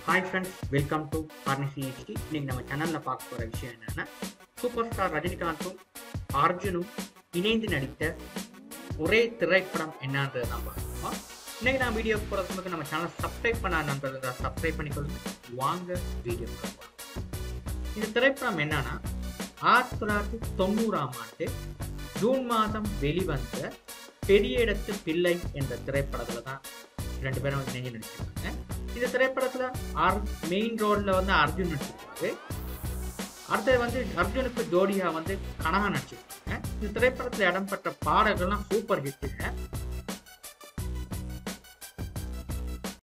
hi friends welcome to ஆர்னிசி HD இன்னைக்கு நம்ம சேனலில் பார்க்க போகிற விஷயம் என்னென்னா சூப்பர் ஸ்டார் ரஜினிகாந்தும் அர்ஜுனும் இணைந்து நடித்த ஒரே திரைப்படம் என்னன்றது தான் பார்க்கணுமா இன்னைக்கு நான் வீடியோ போகிறதுக்கு முன்னாடி நம்ம சேனலை சப்ஸ்கிரைப் பண்ண நண்பர்கள் சப்ஸ்கிரைப் பண்ணிக்கொள்ளுங்க வாங்க வீடியோ போகலாம் இந்த திரைப்படம் என்னன்னா ஆயிரத்தி தொள்ளாயிரத்தி தொண்ணூறாம் ஆண்டு ஜூன் மாதம் வெளிவந்த பெரிய இடத்து பிள்ளை என்ற திரைப்படத்துல தான் ரெண்டு பேரும் வந்து இணைஞ்சு நடிச்சிருக்காங்க இந்த திரைப்படத்துல ஆர் மெயின் ரோல்ல வந்து அர்ஜுன் நடிச்சிருக்காரு அடுத்தது வந்து அர்ஜுனுக்கு ஜோடியா வந்து கனகா நடிச்சிருக்காங்க இந்த திரைப்படத்துல இடம்பெற்ற பாடல்கள்லாம் சூப்பர் ஹிட்டுங்க